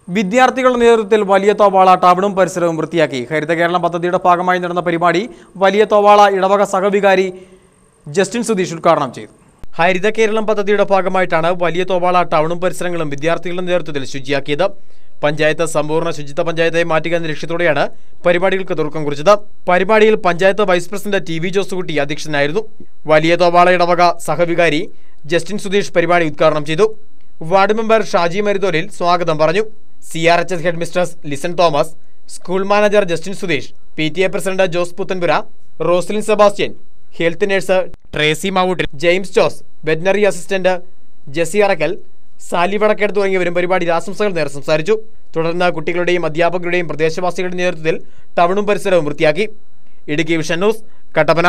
വിദ്യാർത്ഥികളുടെ നേതൃത്വത്തിൽ വലിയ തോവാള ടൗണും പരിസരവും വൃത്തിയാക്കി ഹരിത കേരളം പദ്ധതിയുടെ ഭാഗമായി നടന്ന പരിപാടി വലിയ തോവാള ഇടവക സഹവികാരി ജസ്റ്റിൻ സുധീഷ് ഉദ്ഘാടനം ചെയ്തു ഹരിത കേരളം പദ്ധതിയുടെ ഭാഗമായിട്ടാണ് വലിയ തോവാള ടൗണും പരിസരങ്ങളും വിദ്യാർത്ഥികളുടെ നേതൃത്വത്തിൽ ശുചിയാക്കിയത് പഞ്ചായത്ത് സമ്പൂർണ്ണ ശുചിത്വ പഞ്ചായത്തായി മാറ്റുക എന്ന ലക്ഷ്യത്തോടെയാണ് പരിപാടികൾക്ക് തുടക്കം കുറിച്ചത് പരിപാടിയിൽ panchayat vice president T V Josekutty അധ്യക്ഷനായിരുന്നു വലിയ തോവാള ഇടവക സഹവികാരി ജസ്റ്റിൻ സുധീഷ് പരിപാടി ഉദ്ഘാടനം ചെയ്തു വാർഡ് മെമ്പർ ഷാജി മരുതോലിൽ സ്വാഗതം പറഞ്ഞു C R H S head mistress Lison Thomas school manager Justin Sudheesh P T A president Jose Puthenpura Roslin Sebastian health nurse Tracy Mavoottil James Jose veterinary assistant Jessy Arakkal Sally Vadakkedu തുടങ്ങിയവരും പരിപാടിയിൽ ആശംസകൾ നേരെ സംസാരിച്ചു തുടർന്ന് കുട്ടികളുടെയും അധ്യാപകരുടെയും പ്രദേശവാസികളുടെ നേതൃത്വത്തിൽ ടൗണും പരിസരവും വൃത്തിയാക്കി ഇടുക്കി വിഷൻ ന്യൂസ് കട്ടപ്പന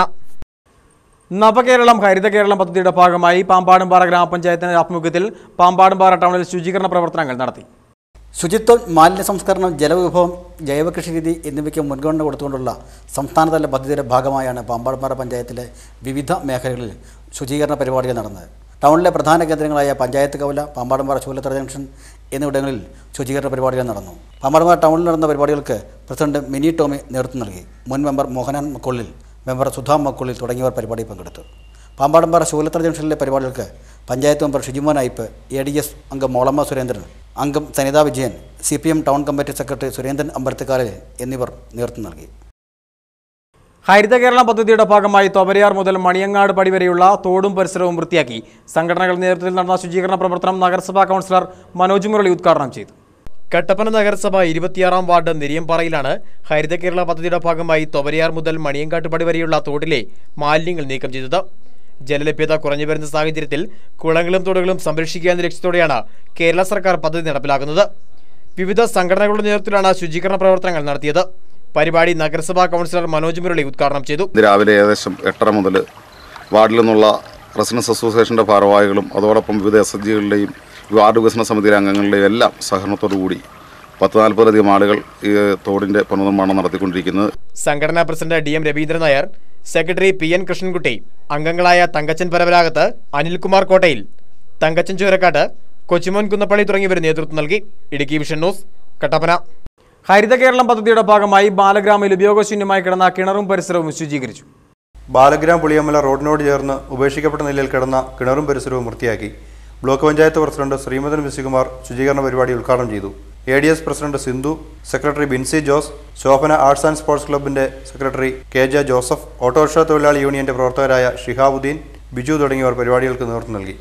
നവകേരളം ഹരിത കേരളം പദ്ധതിയുടെ ഭാഗമായി പാമ്പാടുംപാറ ഗ്രാമപഞ്ചായത്തിന്റെ ആഭിമുഖ്യത്തിൽ പാമ്പാടുംപാറ ടൗണിൽ ശുചീകരണ പ്രവർത്തനങ്ങൾ നടത്തി ശുചിത്വം മാലിന്യ സംസ്കരണം ജലവിഭവം ജൈവ കൃഷിരീതി എന്നിവയ്ക്ക് മുൻഗണന കൊടുത്തുകൊണ്ടുള്ള സംസ്ഥാനതല പദ്ധതിയുടെ ഭാഗമായാണ് പാമ്പാടുംപാറ പഞ്ചായത്തിലെ വിവിധ മേഖലകളിൽ ശുചീകരണ പരിപാടികൾ നടന്നത് ടൗണിലെ പ്രധാന കേന്ദ്രങ്ങളായ പഞ്ചായത്ത് കവല പാമ്പാടുംപാറ ചൂലത്തറ ജംഗ്ഷൻ എന്നിവിടങ്ങളിൽ ശുചീകരണ പരിപാടികൾ നടന്നു പാമ്പാടുംപാറ ടൗണിൽ നടന്ന പരിപാടികൾക്ക് പ്രസിഡന്റ് മിനി ടോമി നേതൃത്വം നൽകി മുൻ മെമ്പർ മോഹനാൻ മക്കുള്ളിൽ മെമ്പർ സുധാ മക്കുള്ളിൽ തുടങ്ങിയവർ പരിപാടിയിൽ പങ്കെടുത്തു പാമ്പാടുംപാറ ശൂലത്തറ ജംഗ്ഷനിലെ പരിപാടികൾക്ക് panchayat member Shijumon Ipe A D S അംഗം മോളമ്മ സുരേന്ദ്രൻ അംഗം Sanitha Vijayan C P M town committee secretary Surendran Ambalathukalayil എന്നിവർ നേതൃത്വം നൽകി ഹരിത കേരളം പദ്ധതിയുടെ ഭാഗമായി തൊവരയാർ മുതൽ മണിയങ്ങാട് പടി വരെയുള്ള തോടും പരിസരവും വൃത്തിയാക്കി സംഘടനകളുടെ നേതൃത്വത്തിൽ നടന്ന ശുചീകരണ പ്രവർത്തനം നഗരസഭാ കൗൺസിലർ മനോജ് മുരളി ഉദ്ഘാടനം ചെയ്തു കട്ടപ്പന നഗരസഭ ഇരുപത്തിയാറാം വാർഡ് നെരിയമ്പാറയിലാണ് ഹരിത കേരള പദ്ധതിയുടെ ഭാഗമായി തൊവരയാർ മുതൽ മണിയങ്കാട്ട് പടി വരെയുള്ള തോട്ടിലെ മാലിന്യങ്ങൾ നീക്കം ചെയ്തത് ജലലഭ്യത കുറഞ്ഞു വരുന്ന സാഹചര്യത്തിൽ കുളങ്ങളും തോടുകളും സംരക്ഷിക്കുക എന്ന ലക്ഷ്യത്തോടെയാണ് കേരള സർക്കാർ പദ്ധതി നടപ്പിലാക്കുന്നത് വിവിധ സംഘടനകളുടെ നേതൃത്വത്തിലാണ് ശുചീകരണ പ്രവർത്തനങ്ങൾ നടത്തിയത് പരിപാടി നഗരസഭാ കൗൺസിലർ മനോജ് മുരളി ഉദ്ഘാടനം ചെയ്തു ഇന്ന് രാവിലെ ഏകദേശം എട്ടര മുതൽ വാർഡിൽ നിന്നുള്ള റെസിഡൻസ് അസോസിയേഷൻ്റെ ഭാരവാഹികളും അതോടൊപ്പം വിവിധ എസ് എച്ച് ജികളുടെയും വാർഡ് വികസന സമിതിയിലെ അംഗങ്ങളുടെയും എല്ലാം സഹകരണത്തോടു കൂടി പത്ത് നാൽപ്പതിലധികം ആളുകൾ ഈ തോടിൻ്റെ പുനർനിർമ്മാണം നടത്തിക്കൊണ്ടിരിക്കുന്നത് സംഘടനാ president D M Raveendran Nair secretary P N Krishnankutty അംഗങ്ങളായ തങ്കച്ചൻ പരവരാഗത്ത് അനിൽകുമാർ കോട്ടയിൽ തങ്കച്ചൻ ചൂരക്കാട്ട് കൊച്ചിമോൻ കുന്നപ്പള്ളി തുടങ്ങിയവർ നേതൃത്വം നൽകി ഇടുക്കി വിഷൻ ന്യൂസ് കട്ടപ്പന ഹരിത കേരളം പദ്ധതിയുടെ ഭാഗമായി ബാലഗ്രാമിൽ ഉപയോഗശൂന്യമായി കിടന്ന കിണറും പരിസരവും ശുചീകരിച്ചു ബാലഗ്രാം പുളിയമ്മല റോഡിനോട് ചേർന്ന് ഉപേക്ഷിക്കപ്പെട്ട നിലയിൽ കിടന്ന കിണറും പരിസരവും വൃത്തിയാക്കി ബ്ലോക്ക് പഞ്ചായത്ത് പ്രസിഡന്റ് ശ്രീമതൻ വിശുകുമാർ ശുചീകരണ പരിപാടി ഉദ്ഘാടനം ചെയ്തു A D S president Sindhu secretary Binsy Jose Shobhana arts and sports ക്ലബിന്റെ secretary K J Joseph autorickshaw തൊഴിലാളി യൂണിയന്റെ പ്രവർത്തകരായ ഷിഹാബുദ്ദീൻ ബിജു തുടങ്ങിയവർ പരിപാടികൾക്ക് നേതൃത്വം നൽകി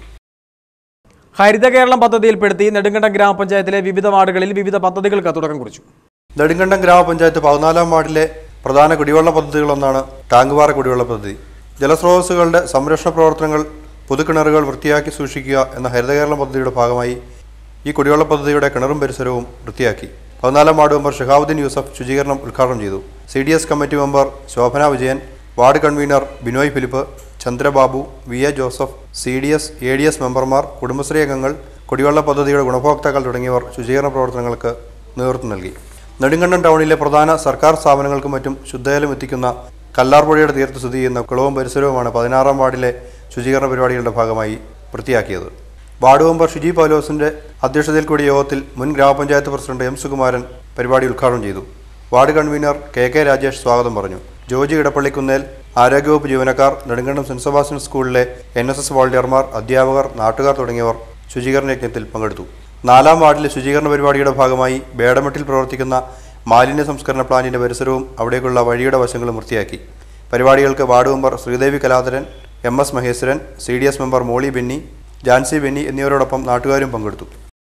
ഹരിത കേരളം പദ്ധതിയിൽപ്പെടുത്തി നെടുങ്കണ്ടം ഗ്രാമപഞ്ചായത്തിലെ വിവിധ വാർഡുകളിൽ വിവിധ പദ്ധതികൾക്ക് തുടക്കം കുറിച്ചു നെടുങ്കണ്ടം ഗ്രാമപഞ്ചായത്ത് പതിനാലാം വാർഡിലെ പ്രധാന കുടിവെള്ള പദ്ധതികളൊന്നാണ് ടാങ്കുപാറ കുടിവെള്ള പദ്ധതി ജലസ്രോതസ്സുകളുടെ സംരക്ഷണ പ്രവർത്തനങ്ങൾ പൊതുകിണറുകൾ വൃത്തിയാക്കി സൂക്ഷിക്കുക എന്ന ഹരിതകേരളം പദ്ധതിയുടെ ഭാഗമായി ഈ കുടിവെള്ള പദ്ധതിയുടെ കിണറും പരിസരവും വൃത്തിയാക്കി പതിനാലാം വാർഡ് മെമ്പർ ഷഹാബുദ്ദീൻ യൂസഫ് ശുചീകരണം ഉദ്ഘാടനം ചെയ്തു C D S committee member Shobhana Vijayan ward convener Binoy Philip Chandrababu V A Joseph C D S A D S മെമ്പർമാർ കുടുംബശ്രീ അംഗങ്ങൾ കുടിവെള്ള പദ്ധതിയുടെ ഗുണഭോക്താക്കൾ തുടങ്ങിയവർ ശുചീകരണ പ്രവർത്തനങ്ങൾക്ക് നേതൃത്വം നൽകി നെടുങ്കണ്ടം ടൗണിലെ പ്രധാന സർക്കാർ സ്ഥാപനങ്ങൾക്കും മറ്റും ശുദ്ധജലം എത്തിക്കുന്ന കല്ലാർപുഴയുടെ തീരത്ത് സ്ഥിതി ചെയ്യുന്ന കുളവും പരിസരവുമാണ് പതിനാറാം വാർഡിലെ ശുചീകരണ പരിപാടികളുടെ ഭാഗമായി വൃത്തിയാക്കിയത് വാർഡ് മെമ്പർ ഷിജി പൗലോസിന്റെ അധ്യക്ഷതയിൽ കൂടിയ യോഗത്തിൽ മുൻ ഗ്രാമപഞ്ചായത്ത് പ്രസിഡന്റ് എം സുകുമാരൻ പരിപാടി ഉദ്ഘാടനം ചെയ്തു ward convener K K Rajesh സ്വാഗതം പറഞ്ഞു ജോജി ഇടപ്പള്ളിക്കുന്നേൽ ആരോഗ്യവകുപ്പ് ജീവനക്കാർ നെടുങ്കണ്ടം സെന്റ് സെബാസ്റ്റ്യൻ സ്കൂളിലെ എൻ എസ് എസ് വോളണ്ടിയർമാർ അധ്യാപകർ നാട്ടുകാർ തുടങ്ങിയവർ ശുചീകരണ യജ്ഞത്തിൽ പങ്കെടുത്തു നാലാം വാർഡിലെ ശുചീകരണ പരിപാടിയുടെ ഭാഗമായി ബേഡമെട്ടിൽ പ്രവർത്തിക്കുന്ന മാലിന്യ സംസ്കരണ പ്ലാന്റിന്റെ പരിസരവും അവിടേക്കുള്ള വഴിയുടെ വശങ്ങളും വൃത്തിയാക്കി പരിപാടികൾക്ക് ward member Sreedevi Kaladharan M S Maheswaran C D S member Molly Benny Jancy Benny എന്നിവരോടൊപ്പം നാട്ടുകാരും പങ്കെടുത്തു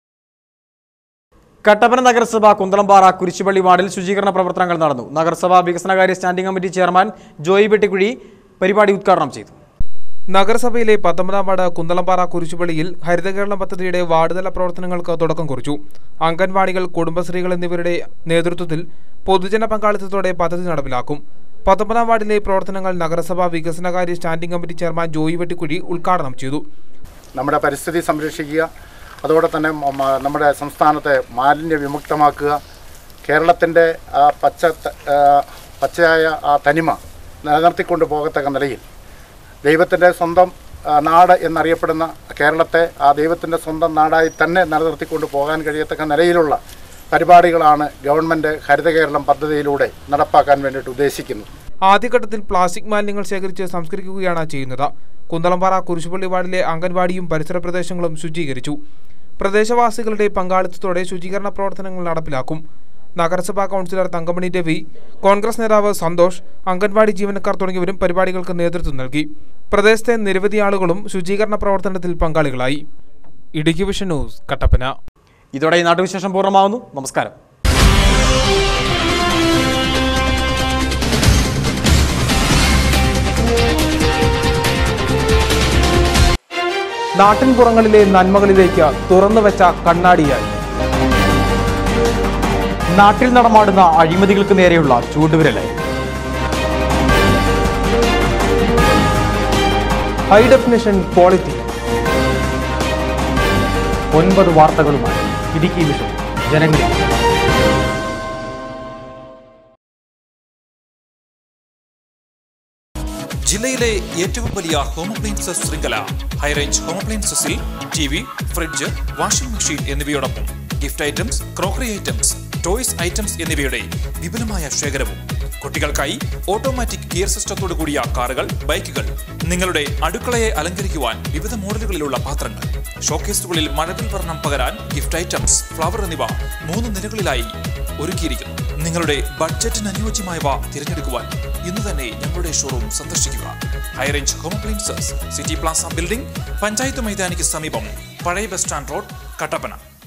കട്ടപ്പന നഗരസഭ കുന്തളംപാറ കുരിശുപള്ളി വാർഡിൽ ശുചീകരണ പ്രവർത്തനങ്ങൾ നടന്നു നഗരസഭാ വികസനകാര്യ standing committee chairman Joy Vettikuzhi പരിപാടി ഉദ്ഘാടനം ചെയ്തു നഗരസഭയിലെ പത്തൊമ്പതാം വാർഡ് കുന്തളംപാറ കുരിശുപള്ളിയിൽ ഹരിതകേരളം പദ്ധതിയുടെ വാർഡുതല പ്രവർത്തനങ്ങൾക്ക് തുടക്കം കുറിച്ചു അംഗൻവാടികൾ കുടുംബശ്രീകൾ എന്നിവരുടെ നേതൃത്വത്തിൽ പൊതുജന പങ്കാളിത്തത്തോടെ പദ്ധതി നടപ്പിലാക്കും പത്തൊമ്പതാം വാർഡിലെ പ്രവർത്തനങ്ങൾ നഗരസഭാ വികസനകാര്യ standing committee chairman Joy Vettikuzhi ഉദ്ഘാടനം ചെയ്തു നമ്മുടെ പരിസ്ഥിതി സംരക്ഷിക്കുക അതോടെ തന്നെ മ- മ- നമ്മുടെ സംസ്ഥാനത്തെ മാലിന്യ വിമുക്തമാക്കുക കേരളത്തിൻ്റെ ആ പച്ച ത- ആ, പച്ചയായ ആ തനിമ നിലനിർത്തിക്കൊണ്ട് പോകത്തക്ക നിലയിൽ ദൈവത്തിൻ്റെ സ്വന്തം ആ, നാട് എന്നറിയപ്പെടുന്ന കേരളത്തെ ആ ദൈവത്തിൻ്റെ സ്വന്തം നാടായി തന്നെ നിലനിർത്തിക്കൊണ്ട് പോകാൻ കഴിയത്തക്ക നിലയിലുള്ള പരിപാടികളാണ് ഗവൺമെൻറ് ഹരിത കേരളം പദ്ധതിയിലൂടെ നടപ്പാക്കാൻ വേണ്ടിയിട്ട് ഉദ്ദേശിക്കുന്നത് ആദ്യഘട്ടത്തിൽ പ്ലാസ്റ്റിക് മാലിന്യങ്ങൾ ശേഖരിച്ച് സംസ്കരിക്കുകയാണ് ചെയ്യുന്നത് കുന്തളംപാറ കുരിശുപള്ളി വാർഡിലെ അംഗൻവാടിയും പരിസര പ്രദേശങ്ങളും ശുചീകരിച്ചു പ്രദേശവാസികളുടെ പങ്കാളിത്തത്തോടെ ശുചീകരണ പ്രവർത്തനങ്ങൾ നടപ്പിലാക്കും നഗരസഭാ കൗൺസിലർ തങ്കമണി രവി കോൺഗ്രസ് നേതാവ് സന്തോഷ് അംഗൻവാടി ജീവനക്കാർ തുടങ്ങിയവരും പരിപാടികൾക്ക് നേതൃത്വം നൽകി പ്രദേശത്തെ നിരവധി ആളുകളും ശുചീകരണ പ്രവർത്തനത്തിൽ പങ്കാളികളായി ഇടുക്കി വിഷൻ ന്യൂസ് കട്ടപ്പന ഇതോടെ ഈ നാട്ടുവിശേഷം പൂർണ്ണമാവുന്നു നമസ്കാരം നാട്ടിൻപുറങ്ങളിലെ നന്മകളിലേക്ക് തുറന്നുവെച്ച കണ്ണാടിയായി നാട്ടിൽ നടമാടുന്ന അഴിമതികൾക്ക് നേരെയുള്ള ചൂണ്ടുവിരലായി ഹൈ ഡെഫിനിഷൻ ക്വാളിറ്റി ഒൻപത് വാർത്തകളുമായി ഇടുക്കി വിഷൻ ജനങ്ങളിൽ ജില്ലയിലെ ഏറ്റവും വലിയ ഹോം അപ്ലയൻസസ് ശൃംഖല ഹൈറേഞ്ച് ഹോം അപ്ലയൻസസിൽ T V fridge washing machine എന്നിവയോടൊപ്പം gift items crockery items toys items എന്നിവയുടെ വിപുലമായ ശേഖരവും കുട്ടികൾക്കായി ഓട്ടോമാറ്റിക് ഗിയർ സിസ്റ്റത്തോടു കൂടിയ കാറുകൾ ബൈക്കുകൾ നിങ്ങളുടെ അടുക്കളയെ അലങ്കരിക്കുവാൻ വിവിധ മോഡലുകളിലുള്ള പാത്രങ്ങൾ ഷോക്കേസുകളിൽ മഴവിൽ വർണ്ണം പകരാൻ ഗിഫ്റ്റ് ഐറ്റംസ് ഫ്ലവർ എന്നിവ മൂന്ന് നിലകളിലായി ഒരുക്കിയിരിക്കുന്നു നിങ്ങളുടെ ബഡ്ജറ്റിന് അനുയോജ്യമായവ തിരഞ്ഞെടുക്കുവാൻ ഇന്ന് തന്നെ ഞങ്ങളുടെ ഷോറൂം സന്ദർശിക്കുക High Range home appliances city plaza building panchayat മൈതാനിക്ക് സമീപം പഴയ ബസ് സ്റ്റാൻഡ് റോഡ് കട്ടപ്പന